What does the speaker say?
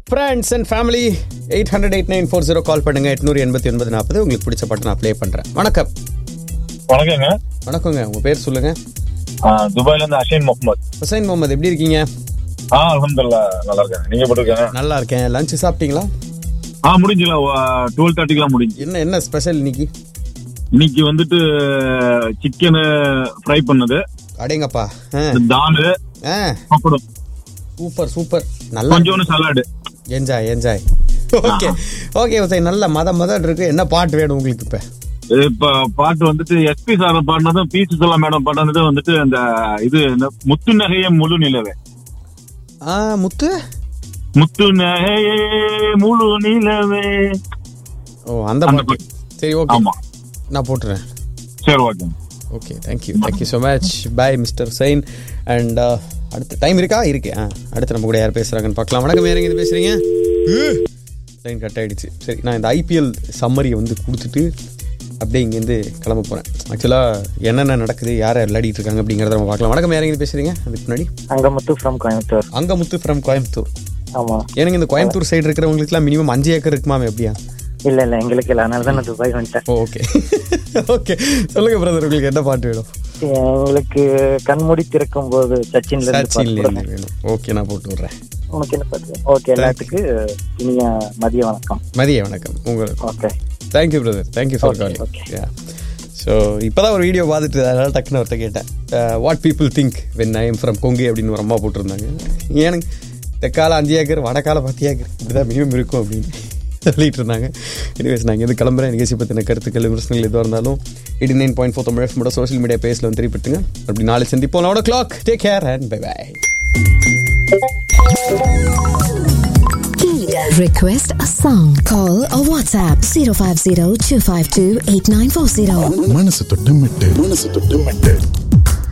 Friends and family eight hundred eight nine four zero call பண்ணுங்க எட்நூறு எண்பத்தி ஒன்பது நாற்பது உங்களுக்கு பிடிச்ச பாட்டு நான் ப்ளே பண்றேன் வணக்கம் வணக்கங்க வணக்கங்க உங்க பேர் சொல்லுங்க ஆ, துபாய்ல இருந்து அஷீன் முகமது ஹுசைன் முகமது எப்படி இருக்கீங்க ஆ அலமதுல்லா நல்லா இருக்கேன் நீங்க எப்படி இருக்காங்க நல்லா இருக்கேன் லஞ்ச் சாப்பிட்டீங்களா ஆ முடிஞ்சுல டுவெல் தேர்ட்டிக்கெல்லாம் முடிஞ்சு என்ன என்ன ஸ்பெஷல் இன்னைக்கு இன்னைக்கு வந்துட்டு சிக்கன் ஃப்ரை பண்ணது அடேங்கப்பா தால் ஆ பப்படம் சூப்பர் சூப்பர் நல்லா கொஞ்சோண்டு salad enjoy enjoy okay okay Hussain நல்ல மத மதம் இருக்கு என்ன பாட்டு வேணும் உங்களுக்கு இப்ப இப்ப பாட்டு வந்துட்டு எஸ்பி சார் பாடினதும் பி சுசலா மேடம் பாடினதும் வந்துட்டு அந்த இது என்ன, முத்து நகைய முழு நிலவே ஆ முத்து முத்து நகையே முழு நிலவே ஓ அந்த அந்த பாட்டு சரி ஓகே ஆமா நான் போட்டுறேன் சரி okay okay thank you thank you so much bye mister Sain and அடுத்த டைம் இருக்கா இருக்கு ஆ அடுத்து நம்ம கூட யார் பேசுகிறாங்கன்னு பார்க்கலாம் வணக்கம் யார் எங்கே பேசுகிறீங்க லைன் கட் ஆயிடுச்சு சரி நான் இந்த ஐபிஎல் சம்மரியை வந்து கொடுத்துட்டு அப்படியே இங்கேருந்து கிளம்ப போகிறேன் ஆக்சுவலாக என்னென்ன நடக்குது யார் விளையாடிட்டு இருக்காங்க அப்படிங்கிறத நம்ம பார்க்கலாம் வணக்கம் யார் எங்கே பேசுகிறீங்க அதுக்கு முன்னாடி அங்கமுத்து ஃப்ரம் கோயம்புத்தூர் அங்கே முத்து ஃப்ரம் கோயம்புத்தூர் ஆமா எனக்கு இந்த கோயம்புத்தூர் சைடு இருக்கிறவங்களுக்குலாம் மினிமம் அஞ்சு ஏக்கர் இருக்குமாமே எப்படியா இல்ல இல்ல எங்களுக்கு இல்ல அதனால தான் நான் துபாய் வந்துட்டேன் ஓகே ஓகே சொல்லுங்கள் பிரதர் உங்களுக்கு என்ன பாட்டு வேணும் எங்களுக்கு கண்மூடி திறக்கும் போது சச்சின்ல இருந்து சச்சின்ல பாட்டு இருந்து வேணும் ஓகே நான் போட்டு விட்றேன் உனக்கு என்ன பாட்டு ஓகே எல்லாத்துக்கு இனிய மதிய வணக்கம் மதிய வணக்கம் உங்களுக்கு okay thank you brother thank you for Okay, calling okay. So இப்போ தான் ஒரு வீடியோ பார்த்துட்டு அதனால டக்குன்னு ஒருத்த கேட்டேன் what people think when I am from Kongu அப்படின்னு ஒரு அம்மா போட்டிருந்தாங்க எனக்கு தெற்கால அஞ்சு ஏக்கர் வடக்கால பத்து ஏக்கர் இப்படி தான் மினிமம் இருக்கும் அப்படின்னு சொல்லிட்டு இருந்தாங்க எனிவேஸ் நான் இங்கேருந்து கிளம்புறேன் நிகழ்ச்சி பற்றின கருத்துக்கள் விமர்சனங்கள் எதுவாக இருந்தாலும் eighty nine point four Tamil மட்டும் சோஷியல் மீடியா பேஜில் வந்து திருப்பிட்டுங்க அப்படி நாளை சந்திப்போம் eleven o'clock take care and bye bye Request a song. Call or WhatsApp 050 252 8940. மனசு தொட்டு மெட்டு மனசு தொட்டு மெட்டு